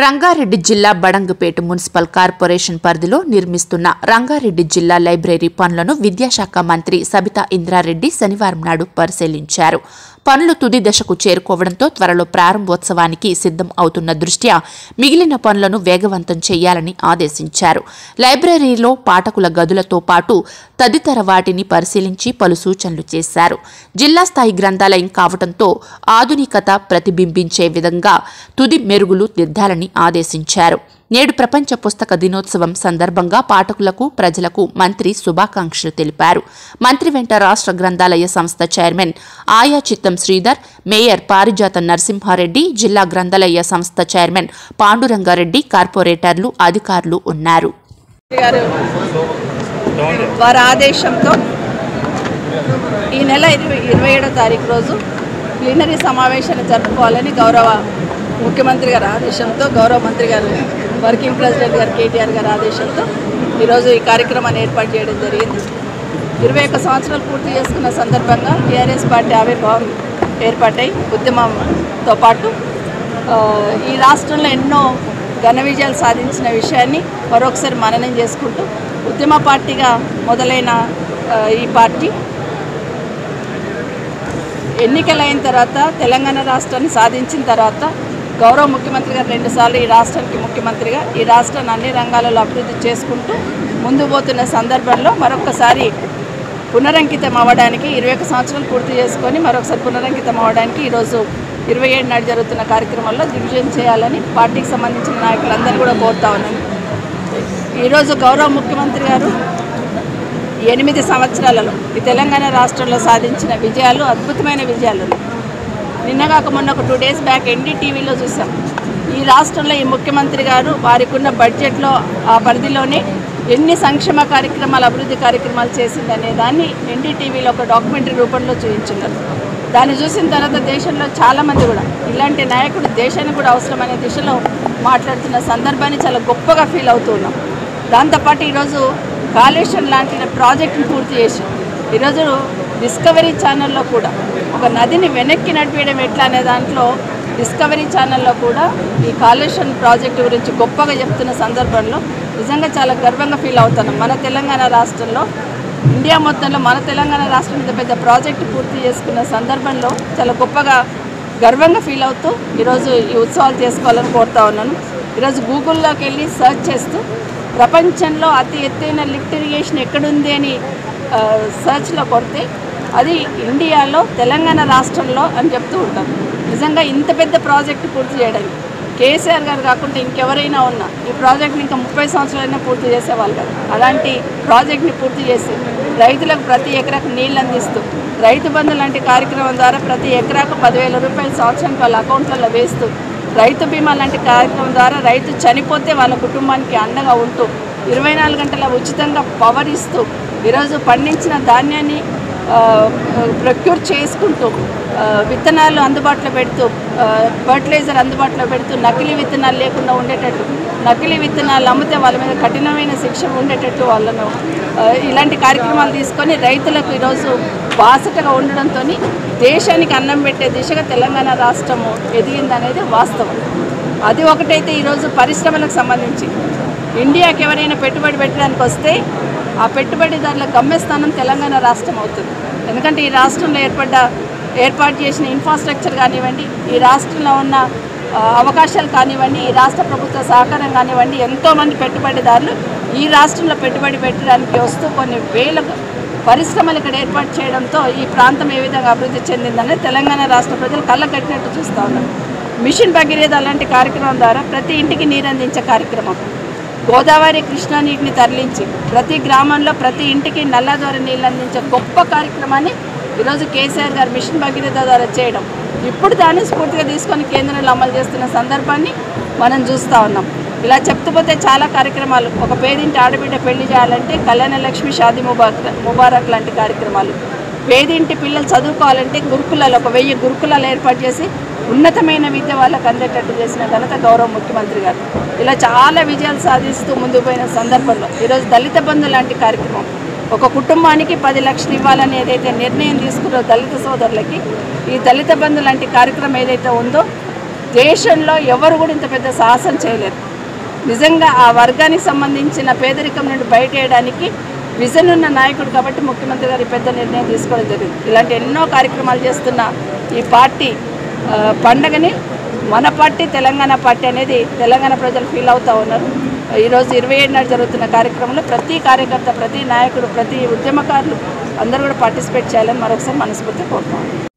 రంగారెడ్డి జిల్లా Badangpet municipal corporation పరిధిలో నిర్మిస్తున్న రంగారెడ్డి జిల్లా లైబ్రరీ పనులను విద్యాశాఖ మంత్రి సబితా ఇంద్రారెడ్డి శనివారం నాడు పరిశీలించారు పనులు తుది దశకు చేరుకోవడంతో త్వరలో ప్రారంభోత్సవానికి సిద్ధం అవుతున్న దృష్ట్యా మిగిలిన పనులను వేగవంతం చేయాలని ఆదేశించారు లైబ్రరీలో పాఠకుల గదులతో పాటు తదితర వాటిని పరిశీలించి పలు సూచనలు చేశారు జిల్లా స్థాయి గ్రంథాలయం కావడంతో ఆధునికత ప్రతిబింబించే విధంగా తుది మెరుగులు దిద్దాలని ఆదేశించారు నేడు ప్రపంచ పుస్తక దినోత్సవం సందర్భంగా పాఠకులకు ప్రజలకు మంత్రి శుభాకాంక్షలు తెలిపారు మంత్రి వెంట రాష్ట్ర గ్రంథాలయ సంస్థ చైర్మన్ ఆయా చిత్తం శ్రీధర్ మేయర్ పారిజాత నరసింహారెడ్డి జిల్లా గ్రంథాలయ సంస్థ చైర్మన్ పాండురంగారెడ్డి కార్పొరేటర్లు అధికారులు ఉన్నారు గారు వారి ఆదేశంతో ఈ నెల ఇరవై ఇరవై ఏడో తారీఖు రోజు ప్లీనరీ సమావేశాన్ని జరుపుకోవాలని గౌరవ ముఖ్యమంత్రి గారి ఆదేశంతో గౌరవ మంత్రి గారు వర్కింగ్ ప్రెసిడెంట్ గారు కేటీఆర్ గారి ఆదేశంతో ఈరోజు ఈ కార్యక్రమాన్ని ఏర్పాటు చేయడం జరిగింది ఇరవై ఒక్క సంవత్సరాలు పూర్తి చేసుకున్న సందర్భంగా టీఆర్ఎస్ పార్టీ ఆవిర్భావం ఏర్పాటై ఉద్యమంతో పాటు ఆ, ఈ రాష్ట్రంలో ఎన్నో ఘన విజయాలు సాధించిన విషయాన్ని మరొకసారి మననం చేసుకుంటూ ఉద్యమ పార్టీగా మొదలైన ఆ, ఈ పార్టీ ఎన్నికలైన తర్వాత తెలంగాణ రాష్ట్రాన్ని సాధించిన తర్వాత గౌరవ ముఖ్యమంత్రి గారు రెండుసార్లు ఈ రాష్ట్రానికి ముఖ్యమంత్రిగా ఈ రాష్ట్రాన్ని అన్ని రంగాలలో అభివృద్ధి చేసుకుంటూ ముందు పోతున్న సందర్భంలో మరొకసారి పునరంకితం అవ్వడానికి ఇరవై ఒక్క సంవత్సరాలు పూర్తి చేసుకొని మరొకసారి పునరంకితం అవ్వడానికి ఈరోజు ఇరవై ఏడు నాడు జరుగుతున్న కార్యక్రమంలో దిగ్విజయం చేయాలని పార్టీకి సంబంధించిన నాయకులందరూ కూడా కోరుతా ఉన్నాను ఈరోజు గౌరవ ముఖ్యమంత్రి గారు ఎనిమిది సంవత్సరాలలో ఈ తెలంగాణ రాష్ట్రంలో సాధించిన విజయాలు అద్భుతమైన విజయాలు నిన్నగాక మొన్న ఒక టూ డేస్ బ్యాక్ ఎన్డీటీవీలో చూసాం ఈ రాష్ట్రంలో ఈ ముఖ్యమంత్రి గారు వారికి ఉన్న బడ్జెట్లో ఆ పరిధిలోనే ఎన్ని సంక్షేమ కార్యక్రమాలు అభివృద్ధి కార్యక్రమాలు చేసిందనే దాన్ని ఎన్డీటీవీలో ఒక డాక్యుమెంటరీ రూపంలో చూపించున్నారు దాన్ని చూసిన తర్వాత దేశంలో చాలామంది కూడా ఇలాంటి నాయకుడు దేశానికి కూడా అవసరమనే దిశలో మాట్లాడుతున్న సందర్భాన్ని చాలా గొప్పగా ఫీల్ అవుతూ ఉన్నాం దాంతోపాటు ఈరోజు కాళేశ్వరం లాంటి ప్రాజెక్టును పూర్తి చేసి ఈరోజు డిస్కవరీ ఛానల్లో కూడా ఒక నదిని వెనక్కి నడిపేయడం ఎట్లా అనే దాంట్లో డిస్కవరీ ఛానల్లో కూడా ఈ కాళేశ్వరం ప్రాజెక్టు గురించి గొప్పగా చెప్తున్న సందర్భంలో నిజంగా చాలా గర్వంగా ఫీల్ అవుతున్నాం మన తెలంగాణ రాష్ట్రంలో ఇండియా మొత్తంలో మన తెలంగాణ రాష్ట్రం ఇంత పెద్ద ప్రాజెక్టు పూర్తి చేసుకున్న సందర్భంలో చాలా గొప్పగా గర్వంగా ఫీల్ అవుతూ ఈరోజు ఈ ఉత్సవాలు చేసుకోవాలని కోరుతా ఉన్నాను ఈరోజు గూగుల్లోకి వెళ్ళి సెర్చ్ చేస్తూ ప్రపంచంలో అతి ఎత్తైన లిఫ్ట్ ఇరిగేషన్ ఎక్కడుంది అని ఆ, సెర్చ్లో కొడితే అది ఇండియాలో తెలంగాణ రాష్ట్రంలో అని చెప్తూ ఉంటారు నిజంగా ఇంత పెద్ద ప్రాజెక్టు పూర్తి చేయడానికి కేసీఆర్ గారు కాకుండా ఇంకెవరైనా ఉన్నా ఈ ప్రాజెక్ట్ని ఇంకా ముప్పై సంవత్సరాలైనా పూర్తి చేసేవాళ్ళు కదా అలాంటి ప్రాజెక్ట్ని పూర్తి చేసి రైతులకు ప్రతి ఎకరాకు నీళ్ళు అందిస్తూ రైతు బంధు లాంటి కార్యక్రమం ద్వారా ప్రతి ఎకరాకు పదివేల రూపాయలు సంవత్సరానికి వాళ్ళ అకౌంట్లలో వేస్తూ రైతు బీమా లాంటి కార్యక్రమం ద్వారా రైతు చనిపోతే వాళ్ళ కుటుంబానికి అండగా ఉంటూ ఇరవై నాలుగు గంటల ఉచితంగా పవర్ ఇస్తూ ఈరోజు పండించిన ధాన్యాన్ని ప్రొక్యూర్ చేసుకుంటూ ఆ, విత్తనాలు అందుబాటులో పెడుతూ ఫర్టిలైజర్ అందుబాటులో పెడుతూ నకిలీ విత్తనాలు లేకుండా ఉండేటట్టు నకిలీ విత్తనాలు అమ్మితే వాళ్ళ మీద కఠినమైన శిక్ష ఉండేటట్టు వాళ్ళను ఆ, ఇలాంటి కార్యక్రమాలు తీసుకొని రైతులకు ఈరోజు బాసటగా ఉండడంతో దేశానికి అన్నం పెట్టే దిశగా తెలంగాణ రాష్ట్రము ఎదిగిందనేది వాస్తవం అది ఒకటైతే ఈరోజు పరిశ్రమలకు సంబంధించి ఇండియాకి ఎవరైనా పెట్టుబడి పెట్టడానికి వస్తే ఆ పెట్టుబడిదారుల గమ్యస్థానం తెలంగాణ రాష్ట్రం అవుతుంది ఎందుకంటే ఈ రాష్ట్రంలో ఏర్పడ్డ ఏర్పాటు చేసిన ఇన్ఫ్రాస్ట్రక్చర్ కానివ్వండి ఈ రాష్ట్రంలో ఉన్న ఆ, అవకాశాలు కానివ్వండి ఈ రాష్ట్ర ప్రభుత్వ సహకారం కానివ్వండి ఎంతోమంది పెట్టుబడిదారులు ఈ రాష్ట్రంలో పెట్టుబడి పెట్టడానికి వస్తూ కొన్ని వేల పరిశ్రమలు ఇక్కడ ఏర్పాటు చేయడంతో ఈ ప్రాంతం ఏ విధంగా అభివృద్ధి చెందిందనేది తెలంగాణ రాష్ట్ర ప్రజలు కళ్ళ కట్టినట్టు చూస్తూ ఉన్నారు మిషన్ భగీరథ అలాంటి కార్యక్రమం ద్వారా ప్రతి ఇంటికి నీరు అందించే కార్యక్రమం గోదావరి కృష్ణా నీటిని తరలించి ప్రతి గ్రామంలో ప్రతి ఇంటికి నల్ల ద్వారా నీళ్ళు అందించే గొప్ప కార్యక్రమాన్ని ఈరోజు కేసీఆర్ గారు మిషన్ భగీరథ ద్వారా చేయడం ఇప్పుడు దాన్ని స్ఫూర్తిగా తీసుకొని కేంద్రంలో అమలు చేస్తున్న సందర్భాన్ని మనం చూస్తూ ఉన్నాం ఇలా చెప్తూ పోతే చాలా కార్యక్రమాలు ఒక పేదింటి ఆడబిడ్డ పెళ్లి చేయాలంటే కళ్యాణ లక్ష్మి షాది ముబారక్ ముబారక్ లాంటి కార్యక్రమాలు పేదింటి పిల్లలు చదువుకోవాలంటే గురుకులాలు ఒక వెయ్యి గురుకులాలు ఏర్పాటు చేసి ఉన్నతమైన విద్య వాళ్ళకు అందేటట్టు చేసిన ఘనత గౌరవ ముఖ్యమంత్రి గారు ఇలా చాలా విజయాలు సాధిస్తూ ముందుకు పోయిన సందర్భంలో ఈరోజు దళిత బంధు లాంటి కార్యక్రమం ఒక కుటుంబానికి పది లక్షలు ఇవ్వాలని ఏదైతే నిర్ణయం తీసుకున్నారో దళిత సోదరులకి ఈ దళిత బంధు లాంటి కార్యక్రమం ఏదైతే ఉందో దేశంలో ఎవరు కూడా ఇంత పెద్ద సాహసం చేయలేరు నిజంగా ఆ వర్గానికి సంబంధించిన పేదరికం నుండి బయటేయడానికి విజన్ ఉన్న నాయకుడు కాబట్టి ముఖ్యమంత్రి గారు ఈ పెద్ద నిర్ణయం తీసుకోవడం జరిగింది ఇలాంటి ఎన్నో కార్యక్రమాలు చేస్తున్న ఈ పార్టీ ఆ, పండగని మన పార్టీ తెలంగాణ పార్టీ అనేది తెలంగాణ ప్రజలు ఫీల్ అవుతూ ఉన్నారు ఈరోజు ఇరవై ఏడు నాడు జరుగుతున్న కార్యక్రమంలో ప్రతి కార్యకర్త ప్రతి నాయకుడు ప్రతి ఉద్యమకారులు అందరూ కూడా పార్టిసిపేట్ చేయాలని మరొకసారి మనస్ఫూర్తి కోరుతున్నాను